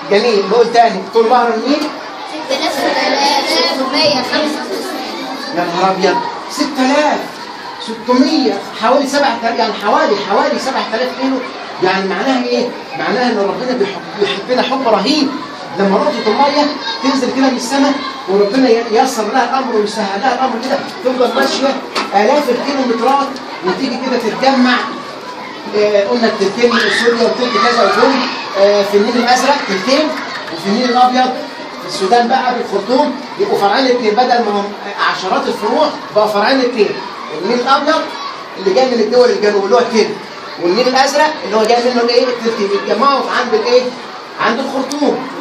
جميل نقول تاني طول نهر النيل 6695 يا نهار ابيض 6600 حوالي 7000 يعني حوالي حوالي 7000 كيلو يعني معناها ايه؟ معناها ان ربنا بيحب بيحبنا حب رهيب لما نقطة المية تنزل كده من السماء وربنا ييسر لها الامر ويسهل لها الامر كده تفضل ماشية آلاف الكيلومترات وتيجي كده تتجمع آه، قلنا التلتين سوريا وتلت كذا ودول آه، في النيل الازرق تلتين وفي النيل الابيض في السودان بقى بالخرطوم يبقوا فرعين الاثنين بدل ما هم عشرات الفروع بقى فرعين الاثنين النيل الابيض اللي جاي من الدول الجنوب اللي هو التلت والنيل الازرق اللي هو جاي منه الايه التلتين يتجمعوا عند الايه عند الخرطوم